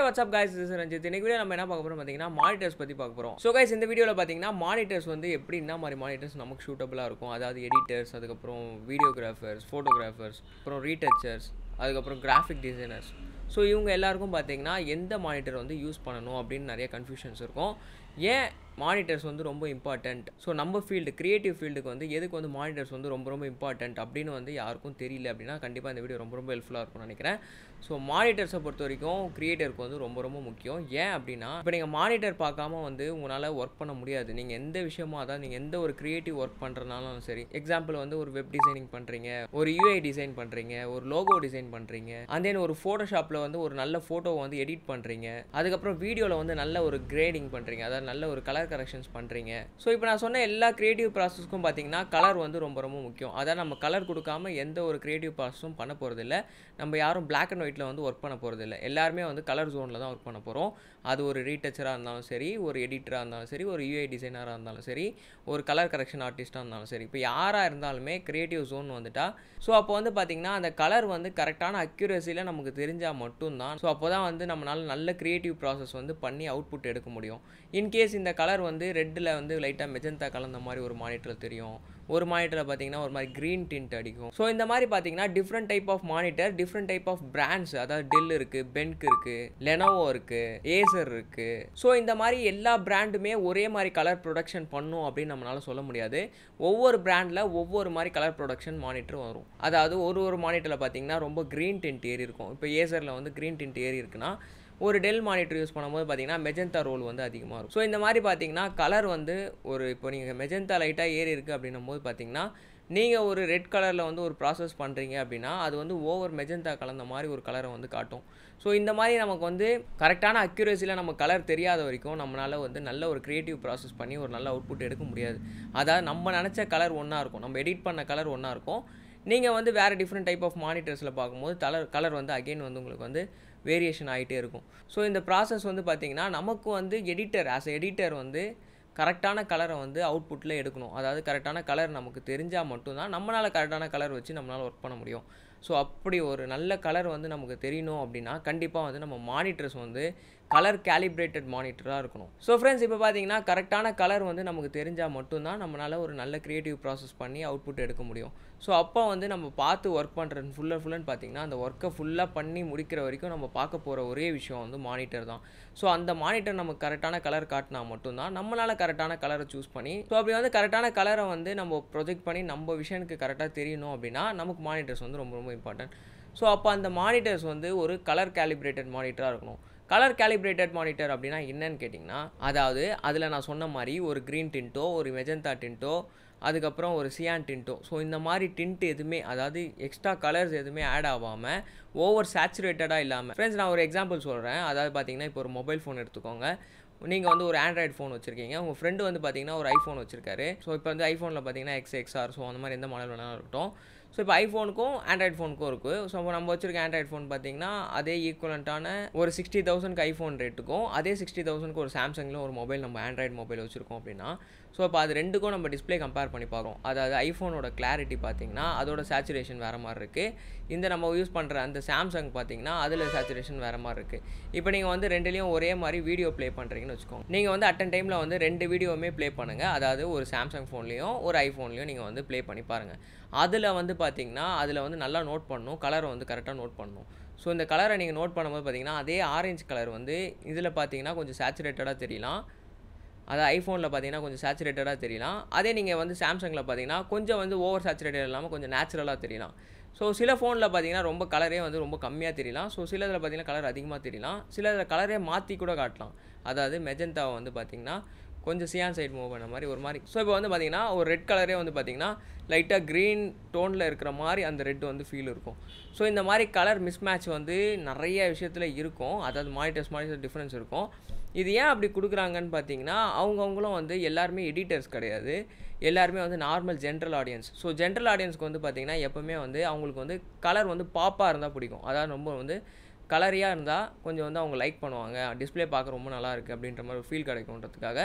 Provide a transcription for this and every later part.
WhatsApp guys this is Ranjith இன்னைக்கு video நம்ம என்ன பார்க்க போறோம் பார்த்தீங்கன்னா மானிட்டர்ஸ் பற்றி பார்க்க போகிறோம் ஸோ guys இந்த வீடியோவில் பார்த்தீங்கன்னா மானிட்டர்ஸ் வந்து எப்படி என்ன மாதிரி மானிட்டர்ஸ் நமக்கு சூட்டபுளாக இருக்கும் அதாவது எடிட்டர்ஸ் அதுக்கப்புறம் வீடியோகிராஃபர்ஸ் ஃபோட்டோகிராஃபர்ஸ் அப்புறம் ரீடச்சர்ஸ் அதுக்கப்புறம் கிராஃபிக் டிசைனர்ஸ் ஸோ இவங்க எல்லாருக்கும் பார்த்தீங்கன்னா எந்த மானிட்டர் வந்து யூஸ் பண்ணணும் அப்படின்னு நிறைய கன்ஃபியூஷன்ஸ் இருக்கும் ஏன் மானிட்டர்ஸ் வந்து ரொம்ப இம்பார்ட்டண்ட் ஸோ நம்ம ஃபீல்டு கிரியேட்டிவ் ஃபீல்டுக்கு வந்து எதுக்கு வந்து மானிட்டர்ஸ் வந்து ரொம்ப ரொம்ப இம்பார்ட்டண்ட் அப்படின்னு வந்து யாருக்கும் தெரியல அப்படின்னா கண்டிப்பாக இந்த வீடியோ ரொம்ப ரொம்ப ஹெல்ப்ஃபுல்லாக இருக்கும்னு நினைக்கிறேன் ஸோ மானிட்டர்ஸை பொறுத்த வரைக்கும் கிரியேட்டருக்கு வந்து ரொம்ப ரொம்ப முக்கியம் ஏன் அப்படின்னா இப்போ நீங்கள் மானிட்டர் பார்க்காம வந்து உங்களால் ஒர்க் பண்ண முடியாது நீங்கள் எந்த விஷயமோ அதாவது நீங்கள் எந்த ஒரு கிரியேட்டிவ் ஒர்க் பண்ணுறனாலும் சரி எக்ஸாம்பிள் வந்து ஒரு வெப் டிசைனிங் பண்ணுறீங்க ஒரு யூஐ டிசைன் பண்ணுறீங்க ஒரு லோகோ டிசைன் பண்ணுறீங்க அண்ட் தென் ஒரு ஃபோட்டோஷாப்பில் வந்து ஒரு நல்ல ஃபோட்டோவை வந்து எடிட் பண்ணுறீங்க அதுக்கப்புறம் வீடியோவில் வந்து நல்ல ஒரு கிரேடிங் பண்ணுறீங்க அதாவது நல்ல ஒரு கலர் கரெக்ஷன்ஸ் பண்ணுறீங்க ஸோ இப்போ நான் சொன்ன எல்லா கிரியேட்டிவ் ப்ராசஸ்க்கும் பார்த்தீங்கன்னா கலர் வந்து ரொம்ப ரொம்ப முக்கியம் அதாவது நம்ம கலர் கொடுக்காம எந்த ஒரு கிரியேட்டிவ் ப்ராசஸும் பண்ண போகிறதில்ல நம்ம யாரும் பிளாக் அண்ட் ஒயிட்டில் வந்து ஒர்க் பண்ண போகிறதில்ல எல்லாருமே வந்து கலர் ஜோனில் தான் ஒர்க் பண்ண போகிறோம் அது ஒரு ரீடச்சராக இருந்தாலும் சரி ஒரு எடிட்டராக இருந்தாலும் சரி ஒரு யூஐ டிசைனராக இருந்தாலும் சரி ஒரு கலர் கரெக்ஷன் ஆர்டிஸ்ட்டாக இருந்தாலும் சரி இப்போ யாராக இருந்தாலுமே கிரியேட்டிவ் ஜோன் வந்துட்டா ஸோ அப்போ வந்து பார்த்திங்கன்னா அந்த கலர் வந்து கரெக்டான அக்யூரஸியில் நமக்கு தெரிஞ்சால் மட்டும்தான் ஸோ அப்போ தான் வந்து நம்மளால் நல்ல கிரியேட்டிவ் ப்ராசஸ் வந்து பண்ணி அவுட்புட் எடுக்க முடியும் இன்கேஸ் இந்த கலர் வந்து ரெட்டில் வந்து லைட்டாக மெஜந்தா கலந்த மாதிரி ஒரு மானிட்டர் தெரியும் ஒரு மானிட்டரில் பார்த்தீங்கன்னா ஒரு மாதிரி க்ரீன் டிண்ட் அடிக்கும் ஸோ இந்த மாதிரி பார்த்தீங்கன்னா different type of monitor different type of brands அதாவது டெல் இருக்குது பென்க் இருக்குது லெனோவோ இருக்குது ஏசர் இருக்குது ஸோ இந்த மாதிரி எல்லா பிராண்டுமே ஒரே மாதிரி கலர் ப்ரொடக்ஷன் பண்ணும் அப்படின்னு நம்மளால சொல்ல முடியாது ஒவ்வொரு பிராண்டில் ஒவ்வொரு மாதிரி கலர் ப்ரொடக்ஷன் மானிட்டர் வரும் அதாவது ஒரு ஒரு மானிட்டரில் பார்த்தீங்கன்னா ரொம்ப க்ரீன் டிண்ட் ஏறி இருக்கும் இப்போ ஏசரில் வந்து க்ரீன் டிண்ட் ஏறி இருக்குன்னா ஒரு டெல் மானிட்டர் யூஸ் பண்ணும்போது பார்த்தீங்கன்னா மெஜந்தா ரோல் வந்து அதிகமாக இருக்கும் ஸோ இந்த மாதிரி பார்த்தீங்கன்னா கலர் வந்து ஒரு இப்போ நீங்கள் மெஜந்தா லைட்டாக ஏறி இருக்குது அப்படின்னும் போது பார்த்தீங்கன்னா நீங்கள் ஒரு ரெட் கலரில் வந்து ஒரு ப்ராசஸ் பண்ணுறீங்க அப்படின்னா அது வந்து ஓவர் மெஜந்தா கலந்த மாதிரி ஒரு கலரை வந்து காட்டும் ஸோ இந்த மாதிரி நமக்கு வந்து கரெக்டான அக்யூரேசியில் நம்ம கலர் தெரியாத வரைக்கும் நம்மளால் வந்து நல்ல ஒரு க்ரியேட்டிவ் ப்ராசஸ் பண்ணி ஒரு நல்ல அவுட்புட் எடுக்க முடியாது அதாவது நம்ம நினச்ச கலர் ஒன்றா இருக்கும் நம்ம எடிட் பண்ண கலர் ஒன்றா இருக்கும் நீங்கள் வந்து வேறு டிஃப்ரெண்ட் டைப் ஆஃப் மானிட்டர்ஸில் பார்க்கும்போது கலர் கலர் வந்து அகெயின் வந்து உங்களுக்கு வந்து வேரியேஷன் ஆகிட்டே இருக்கும் ஸோ இந்த ப்ராசஸ் வந்து பார்த்திங்கன்னா நமக்கு வந்து எடிட்டர் ஆஸ் எடிட்டர் வந்து கரெக்டான கலரை வந்து அவுட்புட்டில் எடுக்கணும் அதாவது கரெக்டான கலர் நமக்கு தெரிஞ்சால் மட்டும்தான் நம்மளால் கரெக்டான கலர் வச்சு நம்மளால் ஒர்க் பண்ண முடியும் ஸோ அப்படி ஒரு நல்ல கலர் வந்து நமக்கு தெரியணும் அப்படின்னா கண்டிப்பாக வந்து நம்ம மானிட்டர்ஸ் வந்து கலர் கேலிப்ரேட்டட் மானிட்டராக இருக்கணும் ஸோ ஃப்ரெண்ட்ஸ் இப்போ பார்த்தீங்கன்னா கரெக்டான கலர் வந்து நமக்கு தெரிஞ்சால் மட்டும்தான் நம்மளால் ஒரு நல்ல க்ரியேட்டிவ் ப்ராசஸ் பண்ணி அவுட்புட் எடுக்க முடியும் ஸோ அப்போ வந்து நம்ம பார்த்து ஒர்க் பண்ணுறது ஃபுல்லாக ஃபுல்லுன்னு பார்த்தீங்கன்னா அந்த ஒர்க்கை ஃபுல்லாக பண்ணி முடிக்கிற வரைக்கும் நம்ம பார்க்க போகிற ஒரே விஷயம் வந்து மானிட்டர் தான் ஸோ அந்த மானிட்டர் நமக்கு கரெக்டான கலர் காட்டினா மட்டும்தான் நம்மளால் கரெக்டான கலரை சூஸ் பண்ணி ஸோ அப்படி வந்து கரெக்டான கலரை வந்து நம்ம ப்ரொஜெக்ட் பண்ணி நம்ம விஷனுக்கு கரெக்டாக தெரியணும் அப்படின்னா நமக்கு மானிட்டர்ஸ் வந்து ரொம்ப ரொம்ப இம்பார்ட்டன்ட் ஸோ அப்போ அந்த மானிட்டர்ஸ் வந்து ஒரு கலர் கேலிப்ரேட்டட் மானிட்டராக இருக்கணும் கலர் கேலிப்ரேட்டட் மானிட்டர் அப்படின்னா என்னன்னு கேட்டிங்கன்னா அதாவது அதில் நான் சொன்ன மாதிரி ஒரு க்ரீன் டின்ட்டோ ஒரு மெஜந்தா டின்ட்டோ அதுக்கப்புறம் ஒரு சியான் டின்ட்டோ ஸோ இந்த மாதிரி டின்ட் எதுவுமே அதாவது எக்ஸ்ட்ரா கலர்ஸ் எதுவுமே ஆட் ஆகாமல் ஓவர் சேச்சுரேட்டடாக இல்லாமல் ஃப்ரெண்ட்ஸ் நான் ஒரு எக்ஸாம்பிள் சொல்கிறேன் அதாவது பார்த்தீங்கன்னா இப்போ ஒரு மொபைல் ஃபோன் எடுத்துக்கோங்க நீங்கள் வந்து ஒரு ஆண்ட்ராய்டு ஃபோன் வச்சுருக்கீங்க உங்கள் ஃப்ரெண்டு வந்து பார்த்தீங்கன்னா ஒரு ஐஃபோன் வச்சிருக்காரு ஸோ இப்போ வந்து ஐஃபோனில் பார்த்தீங்கன்னா எக்ஸ் எக்ஸ்ஆர் ஸோ அந்த மாதிரி எந்த மாடல் வேணாலும் இருக்கட்டும் ஸோ இப்போ ஐஃபோனுக்கும் ஆண்ட்ராய்டு ஃபோனுக்கும் இருக்குது ஸோ இப்போ நம்ம வச்சிருக்க ஆண்ட்ராய்டு ஃபோன் பார்த்தீங்கன்னா அதே ஈக்குவலண்ட்டான ஒரு சிக்ஸ்டி தௌசண்ட்க்கு ஐஃபோன் ரேட்டுக்கும் அதே சிக்ஸ்டி தௌசண்ட்க்கு ஒரு சாம்சங்கில் ஒரு மொபைல் நம்ம ஆண்ட்ராய்டு மொபைல் வச்சுருக்கோம் அப்படின்னா ஸோ இப்போ அது ரெண்டுக்கும் நம்ம டிஸ்பிளே கம்பேர் பண்ணி பார்க்குறோம் அதாவது ஐஃபோனோட கிளாரிட்டி பார்த்தீங்கன்னா அதோட சேச்சுரேஷன் வேறு மாதிரி இருக்குது இந்த நம்ம யூஸ் பண்ணுற அந்த சாம்சங் பார்த்தீங்கன்னா அதில் சேச்சுரேஷன் வேறு மாதிரி இருக்குது இப்போ நீங்கள் வந்து ரெண்டுலேயும் ஒரே மாதிரி வீடியோ ப்ளே பண்ணுறீங்கன்னு வச்சுக்கோங்க நீங்கள் வந்து அட்டன் டைமில் வந்து ரெண்டு வீடியோவுமே ப்ளே பண்ணுங்கள் அதாவது ஒரு சாம்சங் ஃபோன்லேயும் ஒரு ஐஃபோன்லேயும் நீங்கள் வந்து ப்ளே பண்ணி பாருங்கள் அதில் வந்து பார்த்தீங்கன்னா அதில் வந்து நல்லா நோட் பண்ணணும் கலரை வந்து கரெக்டாக நோட் பண்ணணும் ஸோ இந்த கலரை நீங்கள் நோட் பண்ணும்போது பார்த்தீங்கன்னா அதே ஆரஞ்சு கலர் வந்து இதில் பார்த்தீங்கன்னா கொஞ்சம் சேச்சுரேட்டடாக தெரியலாம் அதாவது ஐஃபோனில் பார்த்தீங்கன்னா கொஞ்சம் சேச்சுரேட்டடாக தெரியலாம் அதே நீங்கள் வந்து சாம்சங்கில் பார்த்தீங்கன்னா கொஞ்சம் வந்து ஓவர் சேச்சுரேட்டட் இல்லாமல் கொஞ்சம் நேச்சுரலாக தெரியலாம் ஸோ சில ஃபோனில் பார்த்தீங்கன்னா ரொம்ப கலரே வந்து ரொம்ப கம்மியாக தெரியலாம் ஸோ சில இதில் பார்த்தீங்கன்னா கலர் அதிகமாக தெரியலாம் சில இதில் கலரே மாற்றி கூட காட்டலாம் அதாவது மெஜந்தாவை வந்து பார்த்திங்கன்னா கொஞ்சம் சியான் சைடு மூவ் பண்ண மாதிரி ஒரு மாதிரி ஸோ இப்போ வந்து பார்த்தீங்கன்னா ஒரு ரெட் கலரே வந்து பார்த்தீங்கன்னா லைட்டாக க்ரீன் டோனில் இருக்கிற மாதிரி அந்த ரெட் வந்து ஃபீல் இருக்கும் ஸோ இந்த மாதிரி கலர் மிஸ்மேட்ச் வந்து நிறைய விஷயத்தில் இருக்கும் அதாவது மானிட்டர்ஸ் மானிட்டர் டிஃப்ரென்ஸ் இருக்கும் இது ஏன் அப்படி கொடுக்குறாங்கன்னு பார்த்தீங்கன்னா அவங்கவுங்களும் வந்து எல்லாருமே எடிட்டர்ஸ் கிடையாது எல்லாருமே வந்து normal general audience so general ஆடியன்ஸ்க்கு வந்து பார்த்திங்கன்னா எப்போவுமே வந்து அவங்களுக்கு வந்து கலர் வந்து பாப்பாக இருந்தால் பிடிக்கும் அதாவது ரொம்ப வந்து கலரியாக இருந்தால் கொஞ்சம் வந்து அவங்க லைக் பண்ணுவாங்க டிஸ்பிளே பார்க்க ரொம்ப நல்லா இருக்குது அப்படின்ற மாதிரி ஒரு ஃபீல் கிடைக்குன்றதுக்காக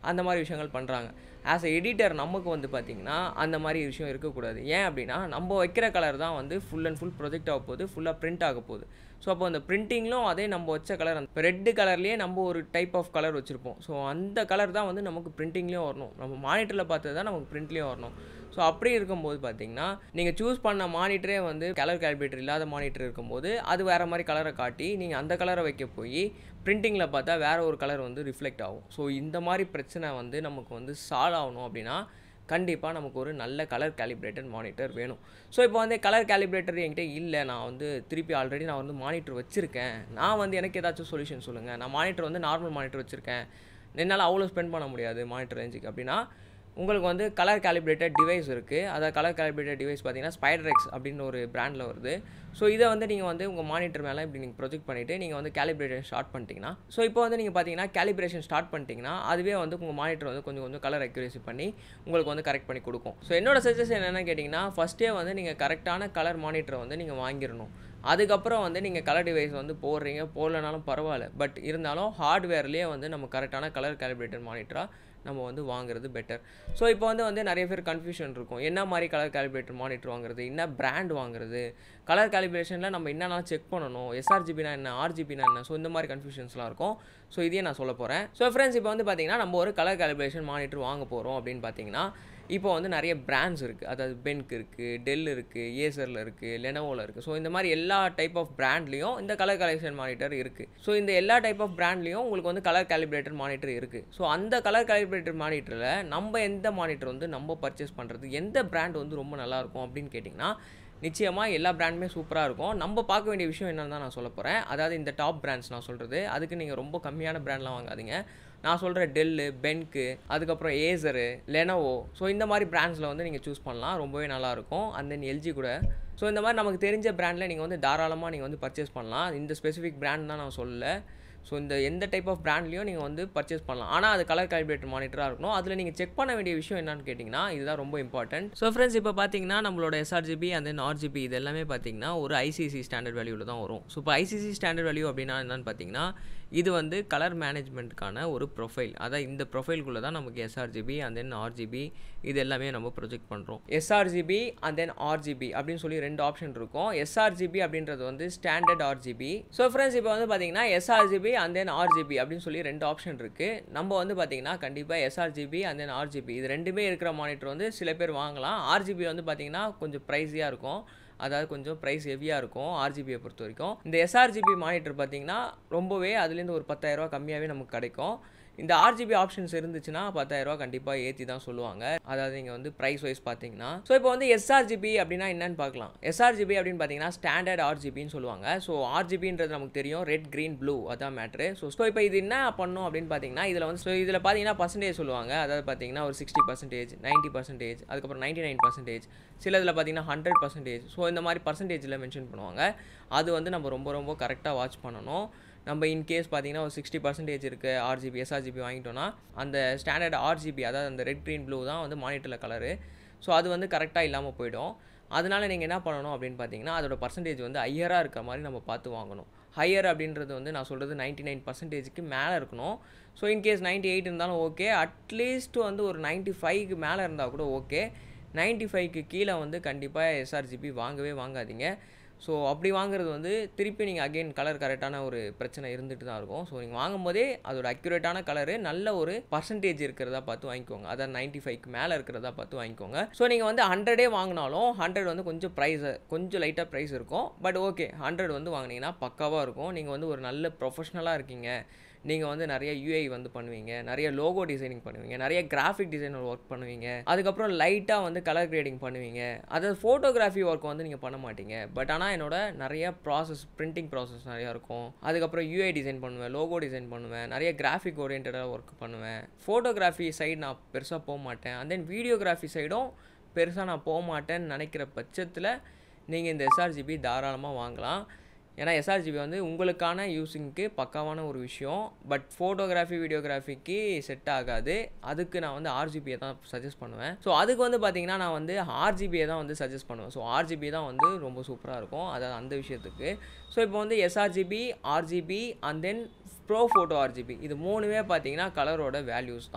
அந்த மாதிரி விஷயங்கள் பண்ணுறாங்க ஆஸ் எ எடிட்டர் நமக்கு வந்து பார்த்திங்கன்னா அந்த மாதிரி விஷயம் இருக்கக்கூடாது ஏன் அப்படின்னா நம்ம வைக்கிற கலர் தான் வந்து ஃபுல் அண்ட் ஃபுல் ப்ரொஜெக்ட் ஆக போகுது ஃபுல்லாக பிரிண்ட் ஆக போகுது ஸோ அப்போ அந்த பிரிண்டிங்லும் அதே நம்ம வச்ச கலர் அந்த ரெட்டு கலர்லேயே நம்ம ஒரு டைப் ஆஃப் கலர் வச்சுருப்போம் ஸோ அந்த கலர் தான் வந்து நமக்கு பிரிண்டிங்லேயும் வரணும் நம்ம மானிட்டரில் பார்த்தது தான் நமக்கு பிரிண்ட்லேயும் வரணும் ஸோ அப்படி இருக்கும்போது பார்த்தீங்கன்னா நீங்கள் சூஸ் பண்ண மானிட்டரே வந்து கலர் கால்குலேட்டர் இல்லாத மானிட்டர் இருக்கும்போது அது வேறு மாதிரி கலரை காட்டி நீங்கள் அந்த கலரை வைக்க போய் பிரிண்டிங்கில் பார்த்தா வேறு ஒரு கலர் வந்து ரிஃப்ளெக்ட் ஆகும் ஸோ இந்த மாதிரி பிரச்சனை வந்து நமக்கு வந்து சால்வ் ஆகணும் அப்படின்னா கண்டிப்பாக நமக்கு ஒரு நல்ல கலர் கேலிப்ரேட்டட் மானிட்டர் வேணும் ஸோ இப்போ வந்து கலர் கேலிப்ரேட்டர் என்கிட்ட இல்லை நான் வந்து திருப்பி ஆல்ரெடி நான் வந்து மானிட்டர் வச்சுருக்கேன் நான் வந்து எனக்கு ஏதாச்சும் சொல்யூஷன் சொல்லுங்கள் நான் மானிட்டர் வந்து நார்மல் மானிட்டர் வச்சுருக்கேன் என்னால் அவ்வளோ ஸ்பெண்ட் பண்ண முடியாது மானிட்டர் ரேஞ்சுக்கு அப்படின்னா உங்களுக்கு வந்து கலர் கேலிப்ரேட்டட் டிவைஸ் இருக்குது அதாவது கலர் கேலிப்ரேட்டட் டிவைஸ் பார்த்தீங்கன்னா ஸ்பைடர் எக்ஸ் அப்படின்னு ஒரு பிராண்டில் வருது ஸோ இதை வந்து நீங்கள் வந்து உங்கள் மானிட்டர் மேலே இப்படி நீங்கள் ப்ரொஜெக்ட் பண்ணிவிட்டு நீங்கள் வந்து கேலிப்ரேஷன் ஸ்டார்ட் பண்ணிட்டீங்கன்னா ஸோ இப்போ வந்து நீங்கள் பார்த்தீங்கன்னா கேலிப்ரேஷன் ஸ்டார்ட் பண்ணிட்டீங்கன்னா அதுவே வந்து உங்கள் மானிட்டர் வந்து கொஞ்சம் கொஞ்சம் கலர் அக்யூரேசி பண்ணி உங்களுக்கு வந்து கரெக்ட் பண்ணி கொடுக்கும் ஸோ என்னோட சஜஷன் என்னென்னு கேட்டிங்கன்னா ஃபஸ்ட்டே வந்து நீங்கள் கரெக்டான கலர் மானிட்டரை வந்து நீங்கள் வாங்கிடணும் அதுக்கப்புறம் வந்து நீங்கள் கலர் டிவைஸ் வந்து போடுறீங்க போடலனாலும் பரவாயில்ல பட் இருந்தாலும் ஹார்ட்வேர்லேயே வந்து நம்ம கரெக்டான கலர் கேலிப்ரேட்டட் மானிட்டராக நம்ம வந்து வாங்குறது பெட்டர் ஸோ இப்போ வந்து வந்து நிறைய பேர் கன்ஃபியூஷன் இருக்கும் என்ன மாதிரி கலர் கேலிப்ரேட்டர் மானிட்டர் வாங்குறது என்ன பிராண்ட் வாங்குறது கலர் கேலிப்ரேஷனில் நம்ம என்னென்ன செக் பண்ணணும் எஸ்ஆர்ஜிபினா என்ன ஆர்ஜிபினா என்ன ஸோ இந்த மாதிரி கன்ஃபியூஷன்ஸ்லாம் இருக்கும் ஸோ இதையே நான் சொல்ல போகிறேன் ஸோ ஃப்ரெண்ட்ஸ் இப்போ வந்து பார்த்தீங்கன்னா நம்ம ஒரு கலர் கேலிப்ரேஷன் மானிட்டர் வாங்க போகிறோம் அப்படின்னு பார்த்தீங்கன்னா இப்போ வந்து நிறைய பிராண்ட்ஸ் இருக்குது அதாவது பென்க் இருக்குது டெல் இருக்குது ஏசரில் இருக்குது லெனோவில் இருக்குது ஸோ இந்த மாதிரி எல்லா டைப் ஆஃப் பிராண்ட்லேயும் இந்த கலர் கலெக்ஷன் மானிட்டர் இருக்குது ஸோ இந்த எல்லா டைப் ஆஃப் பிராண்ட்லேயும் உங்களுக்கு வந்து கலர் கேலிப்ரேட்டர் மானிட்டர் இருக்குது ஸோ அந்த கலர் கேலிப்ரேட்டர் மானிட்டரில் நம்ம எந்த மானிட்டர் வந்து நம்ம பர்ச்சேஸ் பண்ணுறது எந்த பிராண்ட் வந்து ரொம்ப நல்லாயிருக்கும் அப்படின்னு கேட்டிங்கன்னா நிச்சயமாக எல்லா பிராண்டுமே சூப்பராக இருக்கும் நம்ம பார்க்க வேண்டிய விஷயம் என்னன்னு தான் நான் சொல்ல போகிறேன் அதாவது இந்த டாப் பிராண்ட்ஸ் நான் சொல்கிறது அதுக்கு நீங்கள் ரொம்ப கம்மியான பிராண்ட்லாம் வாங்காதீங்க நான் சொல்கிற டெல்லு பென்க்கு அதுக்கப்புறம் ஏசரு லெனோவோ ஸோ இந்த மாதிரி பிராண்ட்ஸில் வந்து நீங்கள் சூஸ் பண்ணலாம் ரொம்பவே நல்லாயிருக்கும் அண்ட் தென் எல்ஜி கூட ஸோ இந்த மாதிரி நமக்கு தெரிஞ்ச பிராண்டில் நீங்கள் வந்து தாராளமாக நீங்கள் வந்து பர்ச்சேஸ் பண்ணலாம் இந்த ஸ்பெசிஃபிக் பிராண்ட் தான் நான் சொல்லலை ஸோ இந்த எந்த டைப் ஆஃப் பிராண்ட்லையும் நீங்கள் வந்து பர்ச்சேஸ் பண்ணலாம் ஆனால் அது கலர் காலிபிரேட்டர் மானிட்டராக இருக்கணும் அதில் நீங்கள் செக் பண்ண வேண்டிய விஷயம் என்னன்னு கேட்டிங்கன்னா இதுதான் ரொம்ப இம்பார்ட்டன்ட் ஸோ ஃப்ரெண்ட்ஸ் இப்போ பார்த்தீங்கன்னா நம்மளோட எஸ்ஆர்ஜிபி அண்ட் தென் ஆர்ஜிபி இது எல்லாமே பார்த்தீங்கன்னா ஒரு ஐசிசி ஸ்டாண்டர்ட் வேல்யூவில் தான் வரும் ஸோ இப்போ ஐசிசி ஸ்டாண்டர்ட் வேல்யூ அப்படின்னா என்னன்னு பார்த்தீங்கன்னா இது வந்து கலர் மேனேஜ்மெண்ட்டுக்கான ஒரு ப்ரொஃபைல் அதான் இந்த ப்ரொஃபைல்குள்ளே தான் நமக்கு எஸ்ஆர்ஜிபி அண்ட் தென் ஆர்ஜிபி இது எல்லாமே நம்ம ப்ரொஜெக்ட் பண்ணுறோம் எஸ்ஆர்ஜிபி அண்ட் தென் ஆர்ஜிபி அப்படின்னு சொல்லி ரெண்டு ஆப்ஷன் இருக்கும் எஸ்ஆர்ஜிபி அப்படின்றது வந்து ஸ்டாண்டர்ட் ஆர்ஜிபி ஸோ ஃப்ரெண்ட்ஸ் இப்போ வந்து பார்த்தீங்கன்னா எஸ்ஆர்ஜிபி அண்ட் தென் ஆர்ஜிபி அப்படின்னு சொல்லி ரெண்டு ஆப்ஷன் இருக்குது நம்ம வந்து பார்த்தீங்கன்னா கண்டிப்பாக எஸ்ஆர்ஜிபி அண்ட் தென் ஆர்ஜிபி இது ரெண்டுமே இருக்கிற மானிட்டர் வந்து சில பேர் வாங்கலாம் ஆர்ஜிபி வந்து பார்த்தீங்கன்னா கொஞ்சம் ப்ரைஸியாக இருக்கும் அதாவது கொஞ்சம் ப்ரைஸ் ஹெவியாக இருக்கும் ஆர்ஜிபியை பொறுத்த வரைக்கும் இந்த எஸ்ஆர்ஜிபி மானிட்டர் பார்த்தீங்கன்னா ரொம்பவே அதுலேருந்து ஒரு பத்தாயிரரூவா கம்மியாகவே நமக்கு கிடைக்கும் இந்த ஆர்ஜிபி ஆப்ஷன்ஸ் இருந்துச்சுன்னா பத்தாயிரரூவா கண்டிப்பாக ஏற்றி தான் சொல்லுவாங்க அதாவது நீங்கள் வந்து ப்ரைஸ் வைஸ் பார்த்தீங்கன்னா ஸோ இப்போ வந்து எஸ்ஆர்ஜிபி அப்படின்னா என்னன்னு பார்க்கலாம் எஸ்ஆர்ஜிபி அப்படின்னு பார்த்தீங்கன்னா ஸ்டாண்டர்ட் ஆர்ஜிபின்னு சொல்லுவாங்க ஸோ ஆர்ஜிபின்றது நமக்கு தெரியும் ரெட் க்ரீன் ப்ளூ அதான் மேட்ரு ஸோ ஸோ இப்போ இது என்ன பண்ணும் அப்படின்னு பார்த்தீங்கன்னா இதில் வந்து ஸோ இதில் பார்த்தீங்கன்னா பர்சன்டேஜ் சொல்லுவாங்க அதாவது பார்த்தீங்கன்னா ஒரு சிக்ஸ்டி பர்சன்டேஜ் நைன்ட்டி பர்சன்டேஜ் அதுக்கப்புறம் நைன்ட்டி நைன் பர்சன்டேஜ் சில இதில் பார்த்தீங்கன்னா ஹண்ட்ரட் பர்சன்டேஜ் ஸோ இந்த மாதிரி பர்சன்டேஜில் மென்ஷன் பண்ணுவாங்க அது வந்து நம்ம ரொம்ப ரொம்ப கரெக்டாக வாட்ச் பண்ணணும் நம்ம இன்கேஸ் பார்த்தீங்கன்னா ஒரு சிக்ஸ்டி பர்சன்டேஜ் இருக்குது ஆர்ஜிபி எஸ்ஆர்ஜிபி வாங்கிட்டோன்னா அந்த ஸ்டாண்டர்ட் ஆர்ஜிபி அதாவது அந்த ரெட் க்ரீன் ப்ளூ தான் வந்து மானிட்டரில் கலரு ஸோ அது வந்து கரெக்டாக இல்லாமல் போயிடும் அதனால் நீங்கள் என்ன பண்ணணும் அப்படின்னு பார்த்தீங்கன்னா அதோட பர்சன்டேஜ் வந்து ஹையராக இருக்க மாதிரி நம்ம பார்த்து வாங்கணும் ஹையர் அப்படின்றது வந்து நான் சொல்கிறது நைன்ட்டி நைன் பர்சன்டேஜுக்கு மேலே இருக்கணும் ஸோ இன்கேஸ் நைன்ட்டி எயிட் இருந்தாலும் ஓகே அட்லீஸ்ட் வந்து ஒரு நைன்ட்டி ஃபைவ்க்கு மேலே இருந்தால் கூட ஓகே நைன்ட்டி ஃபைவ்க்கு கீழே வந்து கண்டிப்பாக எஸ்ஆர்ஜிபி வாங்கவே வாங்காதீங்க ஸோ அப்படி வாங்குறது வந்து திருப்பி நீங்கள் அகெயின் கலர் கரெக்டான ஒரு பிரச்சனை இருந்துட்டு தான் இருக்கும் ஸோ நீங்கள் வாங்கும்போதே அதோட அக்யூரேட்டான கலரு நல்ல ஒரு பர்சன்டேஜ் இருக்கிறதா பார்த்து வாங்கிக்கோங்க அதாவது நைன்ட்டி ஃபைவ்க்கு மேலே இருக்கிறதா பார்த்து வாங்கிக்கோங்க ஸோ நீங்கள் வந்து ஹண்ட்ரடே வாங்கினாலும் ஹண்ட்ரட் வந்து கொஞ்சம் ப்ரைஸ் கொஞ்சம் லைட்டாக ப்ரைஸ் இருக்கும் பட் ஓகே ஹண்ட்ரட் வந்து வாங்கினீங்கன்னா பக்காவாக இருக்கும் நீங்கள் வந்து ஒரு நல்ல ப்ரொஃபஷ்னலாக இருக்கீங்க நீங்கள் வந்து நிறைய யூஐ வந்து பண்ணுவீங்க நிறைய லோகோ டிசைனிங் பண்ணுவீங்க நிறைய கிராஃபிக் டிசைனர் ஒர்க் பண்ணுவீங்க அதுக்கப்புறம் லைட்டாக வந்து கலர் கிரேடிங் பண்ணுவீங்க அதாவது ஃபோட்டோகிராஃபி ஒர்க் வந்து நீங்கள் பண்ண மாட்டீங்க பட் ஆனால் என்னோட நிறைய ப்ராசஸ் பிரிண்டிங் ப்ராசஸ் நிறையா இருக்கும் அதுக்கப்புறம் யூஐ டிசைன் பண்ணுவேன் லோகோ டிசைன் பண்ணுவேன் நிறைய கிராஃபிக் ஓரியன்டாக ஒர்க் பண்ணுவேன் ஃபோட்டோகிராஃபி சைடு நான் பெருசாக போக மாட்டேன் அண்ட் தென் வீடியோகிராஃபி சைடும் பெருசாக நான் போக மாட்டேன்னு நினைக்கிற பட்சத்தில் நீங்கள் இந்த எஸ்ஆர்ஜிபி தாராளமாக வாங்கலாம் ஏன்னா எஸ்ஆர்ஜிபி வந்து உங்களுக்கான யூஸிங்க்கு பக்காவான ஒரு விஷயம் பட் ஃபோட்டோகிராஃபி வீடியோகிராஃபிக்கு செட் ஆகாது அதுக்கு நான் வந்து ஆர்ஜிபியை தான் சஜஸ்ட் பண்ணுவேன் ஸோ அதுக்கு வந்து பார்த்தீங்கன்னா நான் வந்து ஆர்ஜிபியை தான் வந்து சஜஸ்ட் பண்ணுவேன் ஸோ ஆர்ஜிபி தான் வந்து ரொம்ப சூப்பராக இருக்கும் அதாவது அந்த விஷயத்துக்கு ஸோ இப்போ வந்து sRGB RGB and then pro photo RGB இது மூணுமே பார்த்தீங்கன்னா கலரோட வேல்யூஸ் தான்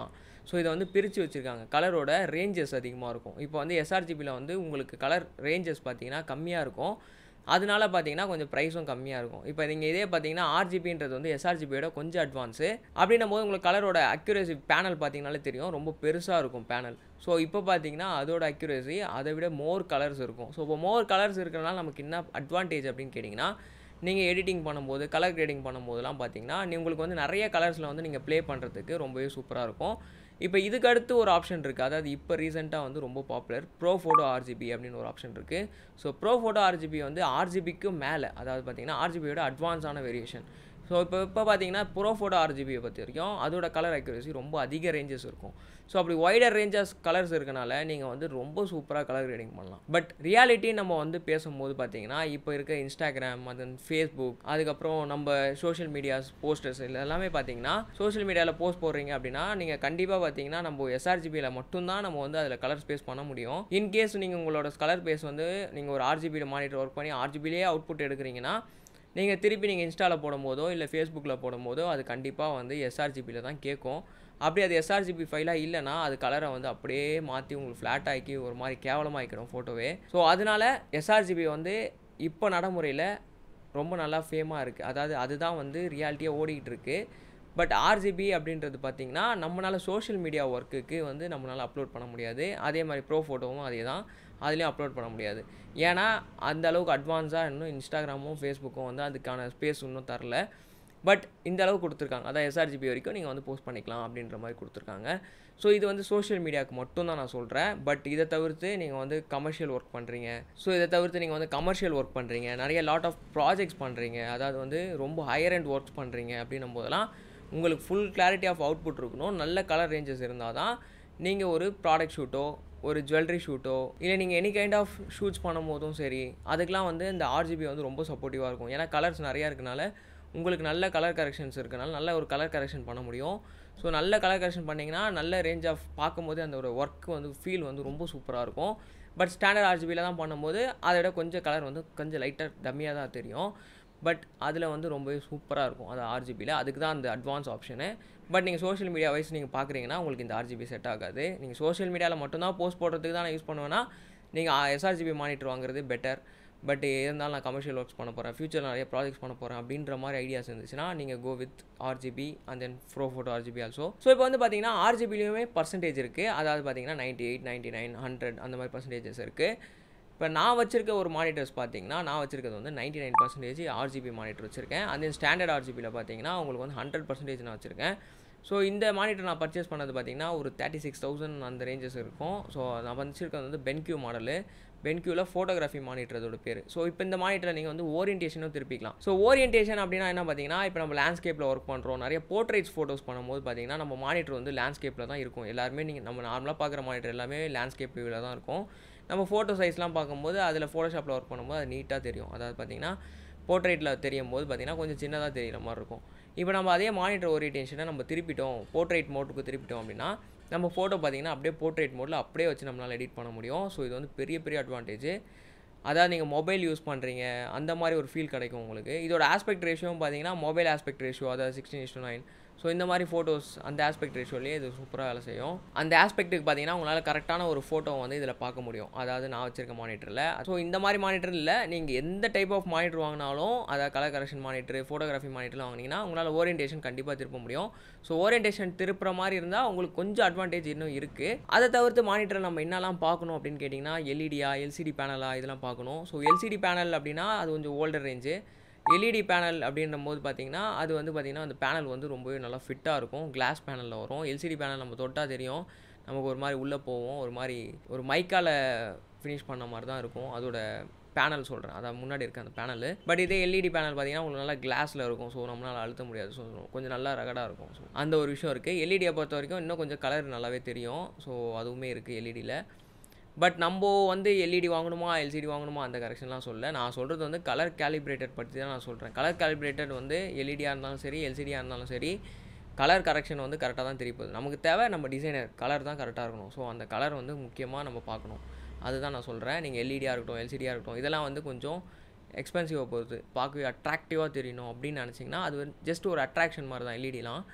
ஸோ இதை வந்து பிரித்து வச்சுருக்காங்க கலரோட ரேஞ்சஸ் அதிகமாக இருக்கும் இப்போ வந்து எஸ்ஆர்ஜிபியில் வந்து உங்களுக்கு கலர் ரேஞ்சஸ் பார்த்தீங்கன்னா கம்மியாக இருக்கும் அதனால பார்த்தீங்கன்னா கொஞ்சம் ப்ரைஸும் கம்மியாக இருக்கும் இப்போ நீங்கள் இதே பார்த்தீங்கன்னா ஆர்ஜிபின்றது வந்து எஸ்ஆர்ஜிபியோட கொஞ்சம் அட்வான்ஸு அப்படின்னும் போது உங்களுக்கு கலரோட அக்யூரேசி பேனல் பார்த்தீங்கனாலே தெரியும் ரொம்ப பெருசாக இருக்கும் பேனல் ஸோ இப்போ பார்த்தீங்கன்னா அதோட அக்யூரேசி அதை விட மோர் கலர்ஸ் இருக்கும் ஸோ இப்போ மோர் கலர்ஸ் இருக்கிறனால நமக்கு என்ன அட்வான்டேஜ் அப்படின்னு கேட்டிங்கன்னா நீங்கள் எடிட்டிங் பண்ணும்போது கலர் கிரேடிங் பண்ணும்போதெல்லாம் பார்த்தீங்கன்னா நீ உங்களுக்கு வந்து நிறைய கலர்ஸில் வந்து நீங்கள் ப்ளே பண்ணுறதுக்கு ரொம்பவே சூப்பராக இருக்கும் இப்போ இதுக்கு அடுத்து ஒரு ஆப்ஷன் இருக்குது அதாவது இப்போ ரீசெண்டாக வந்து ரொம்ப பாப்புலர் ப்ரோ ஃபோட்டோ ஆர்ஜிபி அப்படின்னு ஒரு ஆப்ஷன் இருக்குது ஸோ ப்ரோ ஃபோட்டோ ஆர்ஜிபி வந்து ஆர்ஜிபிக்கு மேலே அதாவது பார்த்தீங்கன்னா ஆர்ஜிபியோட அட்வான்ஸான வேரியேஷன் ஸோ இப்போ இப்போ பார்த்தீங்கன்னா ப்ரோ ஃபோட்டோ ஆர்ஜிபியை பற்றி வரைக்கும் அதோட கலர் அக்யூரேசி ரொம்ப அதிக ரேஞ்சஸ் இருக்கும் ஸோ அப்படி ஒய்டர் ரேஞ்சஸ் கலர்ஸ் இருக்கனால நீங்கள் வந்து ரொம்ப சூப்பராக கலர் கிரேடிங் பண்ணலாம் பட் ரியாலிட்டி நம்ம வந்து பேசும்போது பார்த்தீங்கன்னா இப்போ இருக்க இன்ஸ்டாகிராம் அது ஃபேஸ்புக் அதுக்கப்புறம் நம்ம சோஷியல் மீடியாஸ் போஸ்டர்ஸ் இல்லை எல்லாமே பார்த்தீங்கன்னா சோஷியல் மீடியாவில் போஸ்ட் போடுறீங்க அப்படின்னா நீங்கள் கண்டிப்பாக பார்த்தீங்கன்னா நம்ம எஸ்ஆர்ஜிபியில் மட்டும்தான் நம்ம வந்து அதில் கலர் ஸ்பேஸ் பண்ண முடியும் இன்கேஸ் நீங்கள் உங்களோட கலர் ஸ்பேஸ் வந்து நீங்கள் ஒரு ஆர்ஜிபியில் மானிட்டர் ஒர்க் பண்ணி ஆர்ஜிபிலேயே அவுட்புட் எடுக்கிறீங்கன்னா நீங்கள் திருப்பி நீங்கள் இன்ஸ்டாவில் போடும்போதோ இல்லை ஃபேஸ்புக்கில் போடும்போதோ அது கண்டிப்பாக வந்து எஸ்ஆர்ஜிபியில் தான் கேட்கும் அப்படி அது எஸ்ஆர்ஜிபி ஃபைலாக இல்லைனா அது கலரை வந்து அப்படியே மாற்றி உங்களுக்கு ஃப்ளாட் ஆக்கி ஒரு மாதிரி கேவலமாகிக்கிறோம் ஃபோட்டோவே ஸோ அதனால எஸ்ஆர்ஜிபி வந்து இப்போ நடைமுறையில் ரொம்ப நல்லா ஃபேமாக இருக்குது அதாவது அதுதான் வந்து ரியாலிட்டியாக ஓடிக்கிட்டு இருக்குது பட் ஆர்ஜிபி அப்படின்றது பார்த்திங்கன்னா நம்மளால் சோஷியல் மீடியா ஒர்க்குக்கு வந்து நம்மளால் அப்லோட் பண்ண முடியாது அதே மாதிரி ப்ரோ ஃபோட்டோவும் அதே தான் அதுலேயும் அப்லோட் பண்ண முடியாது ஏன்னா அந்த அளவுக்கு அட்வான்ஸாக இன்னும் இன்ஸ்டாகிராமும் ஃபேஸ்புக்கும் வந்து அதுக்கான ஸ்பேஸ் இன்னும் தரல பட் இந்த அளவுக்கு கொடுத்துருக்காங்க அதான் எஸ்ஆர்ஜிபி வரைக்கும் நீங்கள் வந்து போஸ்ட் பண்ணிக்கலாம் அப்படின்ற மாதிரி கொடுத்துருக்காங்க ஸோ இது வந்து சோஷியல் மீடியாவுக்கு மட்டும் தான் நான் சொல்கிறேன் பட் இதை தவிர்த்து நீங்கள் வந்து கமர்ஷியல் ஒர்க் பண்ணுறீங்க ஸோ இதை தவிர்த்து நீங்கள் வந்து கமர்ஷியல் ஒர்க் பண்ணுறீங்க நிறைய லாட் ஆஃப் ப்ராஜெக்ட்ஸ் பண்ணுறீங்க அதாவது வந்து ரொம்ப ஹையர் அண்ட் ஒர்க்ஸ் பண்ணுறீங்க அப்படின்னும் போதெல்லாம் உங்களுக்கு ஃபுல் கிளாரிட்டி ஆஃப் அவுட்புட் இருக்கணும் நல்ல கலர் ரேஞ்சஸ் இருந்தால் தான் நீங்கள் ஒரு ப்ராடக்ட் ஷூட்டோ ஒரு ஜுவல்லரி ஷூட்டோ இல்லை நீங்கள் எனி கைண்ட் ஆஃப் ஷூட்ஸ் பண்ணும் போதும் சரி அதுக்கெலாம் வந்து இந்த ஆர்ஜிபி வந்து ரொம்ப சப்போர்ட்டிவாக இருக்கும் ஏன்னா கலர்ஸ் நிறையா இருக்கனால உங்களுக்கு நல்ல கலர் கரெக்ஷன்ஸ் இருக்கனால நல்ல ஒரு கலர் கரெக்ஷன் பண்ண முடியும் ஸோ நல்ல கலர் கரெக்ஷன் பண்ணிங்கன்னா நல்ல ரேஞ்ச் ஆஃப் பார்க்கும்போது அந்த ஒரு ஒர்க் வந்து ஃபீல் வந்து ரொம்ப சூப்பராக இருக்கும் பட் ஸ்டாண்டர்ட் ஆர்ஜிபியில் தான் பண்ணும்போது அதை விட கொஞ்சம் கலர் வந்து கொஞ்சம் லைட்டாக டம்மியாக தான் தெரியும் பட் அதில் வந்து ரொம்பவே சூப்பராக இருக்கும் அது ஆர்ஜிபியில் அதுக்கு தான் அந்த அட்வான்ஸ் ஆப்ஷனு பட் நீங்கள் சோஷியல் மீடியா வைஸ் நீங்கள் பார்க்குறீங்கன்னா உங்களுக்கு இந்த ஆர்ஜிபி செட் ஆகாது நீங்கள் சோஷியல் மீடியாவில் மட்டும்தான் போஸ்ட் போடுறதுக்கு தான் நான் யூஸ் பண்ணுவேன்னா நீங்கள் எஸ்ஆர்ஜிபி மானிட்டர் வாங்குறது பெட்டர் பட் இருந்தாலும் நான் கமர்ஷியல் ஒர்க்ஸ் பண்ண போகிறேன் ஃபியூச்சரில் நிறைய ப்ராஜெக்ட்ஸ் பண்ண போகிறேன் அப்படின்ற மாதிரி ஐடியாஸ் இருந்துச்சுன்னா நீங்கள் go with RGB and then pro photo RGB also so இப்போ வந்து பார்த்தீங்கன்னா ஆர்ஜிபிலையுமே பர்சன்டேஜ் இருக்குது அதாவது பார்த்தீங்கன்னா ninety eight ninety nine hundred அந்த மாதிரி பர்சன்டேஜஸ் இருக்குது இப்போ நான் வச்சிருக்க ஒரு மானிட்டர்ஸ் பார்த்தீங்கன்னா நான் வச்சிருக்கிறது வந்து ninety nine percentage RGB monitor வச்சிருக்கேன் அந்த ஸ்டாண்டர்ட் ஆர்ஜிபியில் பார்த்தீங்கன்னா உங்களுக்கு வந்து ஹண்ட்ரட் பர்சன்டேஜ் நான் வச்சிருக்கேன் ஸோ இந்த மானிட்டர் நான் பர்ச்சேஸ் பண்ணது பார்த்தீங்கன்னா ஒரு தேர்ட்டி சிக்ஸ் தௌசண்ட் அந்த ரேஞ்சஸ் இருக்கும் ஸோ நான் வச்சிருக்கிறது வந்து பென்கியூ மாடலு பென்கியூவில் ஃபோட்டோகிராஃபி மானிட்டர் அதோட பேர் ஸோ இப்போ இந்த மானிட்டரை நீங்கள் வந்து ஓரியன்டேஷனும் திருப்பிக்கலாம் ஸோ ஓரியன்டேஷன் அப்படின்னா என்ன பார்த்தீங்கன்னா இப்போ நம்ம லேண்ட்ஸ்கேப்பில் ஒர்க் பண்ணுறோம் நிறைய போர்ட்ரேட்ஸ் ஃபோட்டோஸ் பண்ணும்போது பார்த்தீங்கன்னா நம்ம மானிட்டர் வந்து லேண்ட்ஸ்கேப்பில் தான் இருக்கும் எல்லாருமே நீங்கள் நம்ம நார்மலாக பார்க்குற மானிட்டர் எல்லாமே லேண்ட்ஸ்கேப் வியூவில் தான் இருக்கும் நம்ம ஃபோட்டோ சைஸ்லாம் பார்க்கும்போது அதில் ஃபோட்டோஷாப்பில் ஒர்க் பண்ணும்போது அது நீட்டாக தெரியும் அதாவது பார்த்தீங்கன்னா போர்ட்ரேட்டில் தெரியும் போது பார்த்தீங்கன்னா கொஞ்சம் சின்னதாக தெரிகிற மாதிரி இருக்கும் இப்போ நம்ம அதே மானிட்டர் ஓரியன்டேஷனை நம்ம திருப்பிட்டோம் போர்ட்ரேட் மோட்டுக்கு திருப்பிட்டோம் அப்படின்னா நம்ம ஃபோட்டோ பார்த்தீங்கன்னா அப்படியே போர்ட்ரேட் மோடில் அப்படியே வச்சு நம்மளால் எடிட் பண்ண முடியும் ஸோ இது வந்து பெரிய பெரிய அட்வான்டேஜ் அதாவது நீங்கள் மொபைல் யூஸ் பண்ணுறீங்க அந்த மாதிரி ஒரு ஃபீல் கிடைக்கும் உங்களுக்கு இதோட ஆஸ்பெக்ட் ரேஷியோவும் பார்த்தீங்கன்னா மொபைல் ஆஸ்பெக்ட் ரேஷியோ அதாவது சிக்ஸ்டீன் இஸ்டு நைன் ஸோ இந்த மாதிரி ஃபோட்டோஸ் அந்த ஆஸ்பெக்ட் ரேஷியோலேயே இது சூப்பராக வேலை செய்யும் அந்த ஆஸ்பெக்ட்டுக்கு பார்த்தீங்கன்னா உங்களால் கரெக்டான ஒரு ஃபோட்டோ வந்து இதில் பார்க்க முடியும் அதாவது நான் வச்சிருக்க மானிட்டரில் ஸோ இந்த மாதிரி மானிட்டர் இல்லை நீங்கள் எந்த டைப் ஆஃப் மானிட்டர் வாங்கினாலும் அதாவது கலர் கரெக்ஷன் மானிட்டர் ஃபோட்டோகிராஃபி மானிட்டர்லாம் வாங்கினீங்கன்னா உங்களால் ஓரியன்டேஷன் கண்டிப்பாக திருப்ப முடியும் ஸோ ஓரியன்டேஷன் திருப்புற மாதிரி இருந்தால் உங்களுக்கு கொஞ்சம் அட்வான்டேஜ் இன்னும் இருக்குது அதை தவிர்த்து மானிட்டர் நம்ம என்னெல்லாம் பார்க்கணும் அப்படின்னு கேட்டிங்கன்னா எல்இடியா எல்சிடி பேனலா இதெல்லாம் பார்க்கணும் ஸோ எல்சிடி பேனல் அப்படின்னா அது கொஞ்சம் ஓல்டர் ரேஞ்சு எல்இடி பேனல் அப்படின்ற போது பார்த்தீங்கன்னா அது வந்து பார்த்திங்கன்னா அந்த பேனல் வந்து ரொம்பவே நல்லா ஃபிட்டாக இருக்கும் கிளாஸ் பேனலில் வரும் எல்சிடி பேனல் நம்ம தொட்டால் தெரியும் நமக்கு ஒரு மாதிரி உள்ளே போவோம் ஒரு மாதிரி ஒரு மைக்கால் ஃபினிஷ் பண்ண மாதிரி தான் இருக்கும் அதோட பேனல் சொல்கிறேன் அதான் முன்னாடி இருக்க அந்த பேனல் பட் இதே எல்இடி பேனல் பார்த்தீங்கன்னா உங்களுக்கு நல்லா கிளாஸில் இருக்கும் ஸோ நம்மளால் அழுத்த முடியாது ஸோ கொஞ்சம் நல்லா ரகடாக இருக்கும் ஸோ அந்த ஒரு விஷயம் இருக்குது எல்இடியை பொறுத்த வரைக்கும் இன்னும் கொஞ்சம் கலர் நல்லாவே தெரியும் ஸோ அதுவுமே இருக்குது எல்இடியில் பட் நம்ம வந்து எல்இடி வாங்கணுமா எல்சிடி வாங்கணுமா அந்த கரெக்ஷன்லாம் சொல்ல நான் சொல்கிறது வந்து கலர் கேலிப்ரேட்டட் பற்றி தான் நான் சொல்கிறேன் கலர் கேலிப்ரேட்டட் வந்து எல்இடியாக இருந்தாலும் சரி எல்சிடியாக இருந்தாலும் சரி கலர் கரெக்ஷன் வந்து கரெக்டாக தான் தெரியப்போகுது நமக்கு தேவை நம்ம டிசைனர் கலர் தான் கரெக்டாக இருக்கணும் ஸோ அந்த கலர் வந்து முக்கியமாக நம்ம பார்க்கணும் அதுதான் நான் சொல்கிறேன் நீங்கள் எல்இடியாக இருக்கட்டும் எல்சிடியாக இருக்கட்டும் இதெல்லாம் வந்து கொஞ்சம் எக்ஸ்பென்சிவாக போகுது பார்க்கவே அட்ராக்டிவாக தெரியணும் அப்படின்னு நினச்சிங்கன்னா அது வந்து ஜஸ்ட் ஒரு அட்ராக்ஷன் மாதிரி தான் எல்இடிலாம்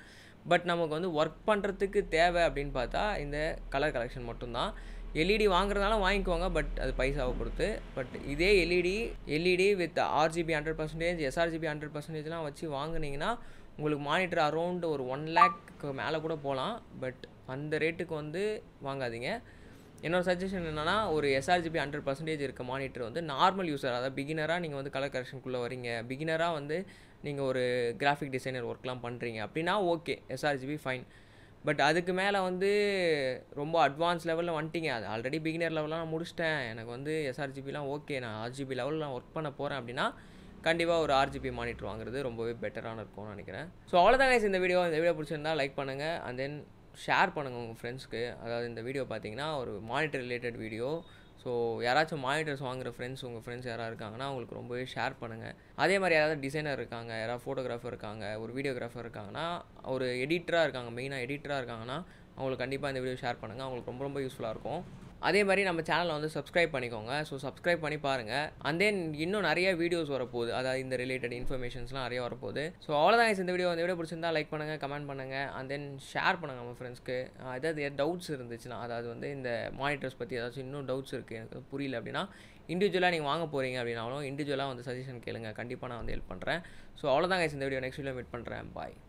பட் நமக்கு வந்து ஒர்க் பண்ணுறதுக்கு தேவை அப்படின்னு பார்த்தா இந்த கலர் கலெக்ஷன் மட்டும்தான் எல்இடி வாங்குறதால வாங்கிக்குவாங்க பட் அது பைசாவை பொறுத்து பட் இதே LED LED with RGB hundred percentage sRGB hundred பர்சன்டேஜ்லாம் வச்சு வாங்குனீங்கன்னா உங்களுக்கு மானிட்டர் அரௌண்ட் ஒரு ஒன் லேக்கு மேலே கூட போகலாம் பட் அந்த ரேட்டுக்கு வந்து வாங்காதீங்க என்னோட சஜஷன் என்னன்னா ஒரு எஸ்ஆர்ஜிபி ஹண்ட்ரட் பர்சன்டேஜ் இருக்க மானிட்டர் வந்து நார்மல் யூஸர் அதாவது பிகினராக நீங்கள் வந்து கலர் கரெக்ஷனுக்குள்ளே வரீங்க பிகினராக வந்து நீங்கள் ஒரு கிராஃபிக் டிசைனர் ஒர்க்லாம் பண்ணுறீங்க அப்படின்னா ஓகே எஸ்ஆர்ஜிபி ஃபைன் பட் அதுக்கு மேலே வந்து ரொம்ப அட்வான்ஸ் லெவலில் வந்துட்டீங்க அது ஆல்ரெடி பிகினர் லெவலில் நான் முடிச்சிட்டேன் எனக்கு வந்து எஸ்ஆர்ஜிபிலாம் ஓகே நான் ஆர்ஜிபி லெவலில் நான் ஒர்க் பண்ண போகிறேன் அப்படின்னா கண்டிப்பாக ஒரு ஆர்ஜிபி மானிட்டர் வாங்குறது ரொம்பவே பெட்டரான இருக்கும்னு நினைக்கிறேன் ஸோ அவ்வளோதான் guys இந்த வீடியோ இந்த வீடியோ பிடிச்சிருந்தா லைக் பண்ணுங்கள் அண்ட் தென் ஷேர் பண்ணுங்கள் உங்கள் ஃப்ரெண்ட்ஸ்க்கு அதாவது இந்த வீடியோ பார்த்தீங்கன்னா ஒரு மானிட்டர் ரிலேட்டட் வீடியோ ஸோ யாராச்சும் மானிட்டர்ஸ் வாங்குற ஃப்ரெண்ட்ஸ் உங்கள் ஃப்ரெண்ட்ஸ் யாராவது இருக்காங்கன்னா அவங்களுக்கு ரொம்பவே ஷேர் பண்ணுங்கள் அதே மாதிரி யாராவது டிசைனர் இருக்காங்க யாராவது ஃபோட்டோகிராஃபர் இருக்காங்க ஒரு வீடியோகிராஃபர் இருக்காங்கன்னா ஒரு எடிட்டராக இருக்காங்க மெயினாக எடிட்டராக இருக்காங்கன்னா அவங்களுக்கு கண்டிப்பாக இந்த வீடியோ ஷேர் பண்ணுங்கள் அவங்களுக்கு ரொம்ப ரொம்ப யூஸ்ஃபுல்லாக இருக்கும் அதே மாதிரி நம்ம சேனலை வந்து சப்ஸ்கிரைப் பண்ணிக்கோங்க ஸோ சப்ஸ்கிரைப் பண்ணி பாருங்கள் அண்ட் தென் இன்னும் நிறைய வீடியோஸ் வரப்போகுது அதாவது இந்த ரிலேட்டட் இன்ஃபர்மேஷன்ஸ்லாம் நிறைய வரப்போகுது ஸோ அவ்வளோதான் guys இந்த வீடியோ இந்த வீடியோ பிடிச்சிருந்தா லைக் பண்ணுங்கள் கமெண்ட் பண்ணுங்கள் அண்ட் தென் ஷேர் பண்ணுங்கள் நம்ம ஃப்ரெண்ட்ஸ்க்கு அதாவது டவுட்ஸ் இருந்துச்சுன்னா அதாவது வந்து இந்த மானிட்டர்ஸ் பற்றி ஏதாச்சும் இன்னும் டவுட்ஸ் இருக்குது எனக்கு புரியல அப்படின்னா இண்டிவிஜுவலாக நீங்கள் வாங்க போகிறீங்க அப்படின்னாலும் இண்டிவிஜுவலாக வந்து சஜஷன் கேளுங்க கண்டிப்பாக நான் வந்து ஹெல்ப் பண்ணுறேன் ஸோ அவ்வளோதான் guys இந்த வீடியோ நெக்ஸ்ட் வீடியோ மீட் பண்ணுறேன் பாய்